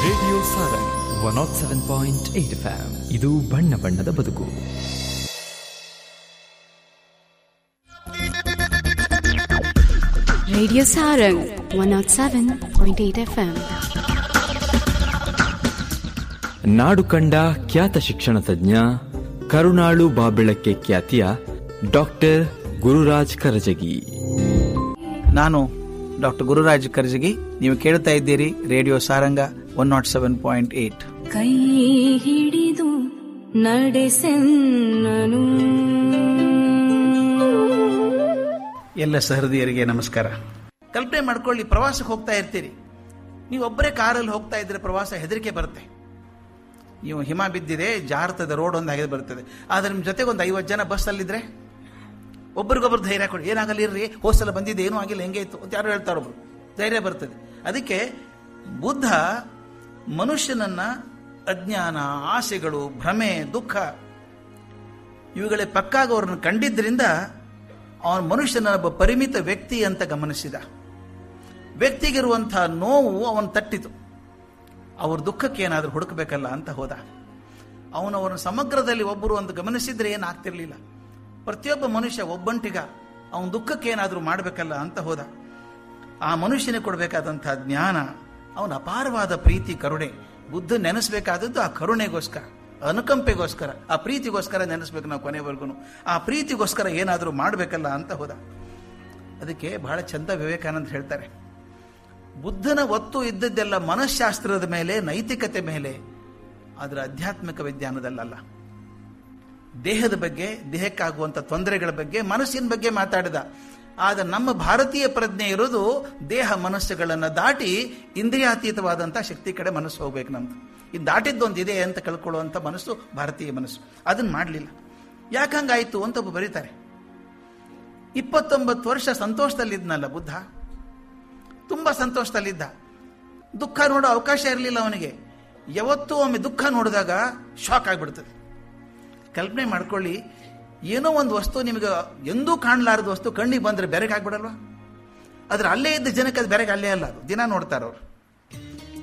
Radio Sarang one nought seven point eight FM ಇದು ಬಣ್ಣ ಬಣ್ಣದ ಬದುಕು Radio Sarang 107.8 FM. ನಾಡು ಕಂಡ ಖ್ಯಾತ ಶಿಕ್ಷಣ ತಜ್ಞ ಕರುಣಾಳು ಬಾಬೆಳಕ್ಕೆ ಖ್ಯಾತಿಯ ಡಾಕ್ಟರ್ ಗುರುರಾಜ್ ಕರಜಗಿ ನಾನು ಡಾಕ್ಟರ್ ಗುರುರಾಜ್ ಕರ್ಜಗಿ ನೀವು ಕೇಳ್ತಾ ಇದ್ದೀರಿ radio Saranga one nought seven point eight ಕೈ ಹಿಡಿದು ನಡೆಸೆನ್ನನು ಎಲ್ಲ ಸಹೃದಯರಿಗೆ ನಮಸ್ಕಾರ ಕಲ್ಪನೆ ಮಾಡ್ಕೊಳ್ಳಿ ಪ್ರವಾಸಕ್ಕೆ ಹೋಗ್ತಾ ಇರ್ತೀರಿ ನೀವು ಒಬ್ಬರೇ ಕಾರಲ್ಲಿ ಹೋಗ್ತಾ ಇದ್ರೆ ಪ್ರವಾಸ ಹೆದರಿಕೆ ಬರುತ್ತೆ ನೀವು ಹಿಮ ಬಿದ್ದಿದೆ ಜಾರ್ತದೆ ರೋಡ್ ಒಂದು ಹಾಗೆ ಬರ್ತದೆ ಆದ್ರೆ ನಿಮ್ಮ ಜೊತೆಗೆ ಒಂದು ಐವತ್ತು ಜನ ಬಸ್ಸಲ್ಲಿದ್ರೆ ಒಬ್ರಿಗೊಬ್ರು ಧೈರ್ಯ ಕೊಡಿ ಏನಾಗಲ್ಲ ಇರ್ರಿ ಹೋಸಲ ಬಂದಿದೆ ಏನೂ ಆಗಿಲ್ಲ ಹೆಂಗೆ ಇತ್ತು ಅಂತ ಯಾರು ಹೇಳ್ತಾರೊಬ್ರು ಧೈರ್ಯ ಬರ್ತದೆ ಅದಕ್ಕೆ ಬುದ್ಧ ಮನುಷ್ಯನನ್ನ ಅಜ್ಞಾನ ಆಸೆಗಳು ಭ್ರಮೆ ದುಃಖ ಇವುಗಳೇ ಪಕ್ಕಾಗ ಅವರನ್ನು ಕಂಡಿದ್ದರಿಂದ ಅವನ ಮನುಷ್ಯನ ಒಬ್ಬ ಪರಿಮಿತ ವ್ಯಕ್ತಿ ಅಂತ ಗಮನಿಸಿದ ವ್ಯಕ್ತಿಗಿರುವಂತಹ ನೋವು ಅವನು ತಟ್ಟಿತು ಅವ್ರ ದುಃಖಕ್ಕೆ ಏನಾದರೂ ಹುಡುಕಬೇಕಲ್ಲ ಅಂತ ಹೋದ ಅವನವರ ಸಮಗ್ರದಲ್ಲಿ ಒಬ್ಬರು ಅಂತ ಗಮನಿಸಿದ್ರೆ ಏನಾಗ್ತಿರ್ಲಿಲ್ಲ ಪ್ರತಿಯೊಬ್ಬ ಮನುಷ್ಯ ಒಬ್ಬಂಟಿಗ ಅವನ ದುಃಖಕ್ಕೆ ಏನಾದರೂ ಮಾಡಬೇಕಲ್ಲ ಅಂತ ಹೋದ ಆ ಮನುಷ್ಯನಿಗೆ ಕೊಡಬೇಕಾದಂತಹ ಜ್ಞಾನ ಅವನ ಅಪಾರವಾದ ಪ್ರೀತಿ ಕರುಣೆ ಬುದ್ಧ ನೆನೆಸಬೇಕಾದದ್ದು ಆ ಕರುಣೆಗೋಸ್ಕರ ಅನುಕಂಪೆಗೋಸ್ಕರ ಆ ಪ್ರೀತಿಗೋಸ್ಕರ ನೆನೆಸ್ಬೇಕು ನಾವು ಕೊನೆವರೆಗೂ ಆ ಪ್ರೀತಿಗೋಸ್ಕರ ಏನಾದರೂ ಮಾಡಬೇಕಲ್ಲ ಅಂತ ಹೋದ ಅದಕ್ಕೆ ಬಹಳ ಚಂದ ವಿವೇಕಾನಂದ ಹೇಳ್ತಾರೆ ಬುದ್ಧನ ಒತ್ತು ಇದ್ದದ್ದೆಲ್ಲ ಮನಃಶಾಸ್ತ್ರದ ಮೇಲೆ ನೈತಿಕತೆ ಮೇಲೆ ಅದರ ಆಧ್ಯಾತ್ಮಿಕ ವಿಜ್ಞಾನದಲ್ಲಲ್ಲ ದೇಹದ ಬಗ್ಗೆ ದೇಹಕ್ಕಾಗುವಂಥ ತೊಂದರೆಗಳ ಬಗ್ಗೆ ಮನಸ್ಸಿನ ಬಗ್ಗೆ ಮಾತಾಡಿದ ಆದ್ರೆ ನಮ್ಮ ಭಾರತೀಯ ಪ್ರಜ್ಞೆ ಇರೋದು ದೇಹ ಮನಸ್ಸುಗಳನ್ನು ದಾಟಿ ಇಂದ್ರಿಯಾತೀತವಾದಂಥ ಶಕ್ತಿ ಕಡೆ ಮನಸ್ಸು ಹೋಗ್ಬೇಕು ನಮ್ದು ಇದು ದಾಟಿದ್ದೊಂದು ಇದೆ ಅಂತ ಕಳ್ಕೊಳ್ಳುವಂಥ ಮನಸ್ಸು ಭಾರತೀಯ ಮನಸ್ಸು ಅದನ್ನ ಮಾಡಲಿಲ್ಲ ಯಾಕಂಗಾಯ್ತು ಅಂತ ಒಬ್ಬ ಬರೀತಾರೆ ಇಪ್ಪತ್ತೊಂಬತ್ತು ವರ್ಷ ಸಂತೋಷದಲ್ಲಿದ್ನಲ್ಲ ಬುದ್ಧ ತುಂಬಾ ಸಂತೋಷದಲ್ಲಿದ್ದ ದುಃಖ ನೋಡೋ ಅವಕಾಶ ಇರಲಿಲ್ಲ ಅವನಿಗೆ ಯಾವತ್ತೂ ಒಮ್ಮೆ ದುಃಖ ನೋಡಿದಾಗ ಶಾಕ್ ಆಗಿಬಿಡ್ತದೆ ಕಲ್ಪನೆ ಮಾಡ್ಕೊಳ್ಳಿ ಏನೋ ಒಂದು ವಸ್ತು ನಿಮಗೆ ಎಂದೂ ಕಾಣಲಾರದ ವಸ್ತು ಕಣ್ಣಿಗೆ ಬಂದರೆ ಬೆರಗಾಗ್ಬಿಡಲ್ವಾ ಆದ್ರೆ ಅಲ್ಲೇ ಇದ್ದ ಜನಕ್ಕೆ ಅದು ಬೆರಗೆ ಅಲ್ಲೇ ಅಲ್ಲ ಅದು ದಿನ ನೋಡ್ತಾರೆ ಅವರು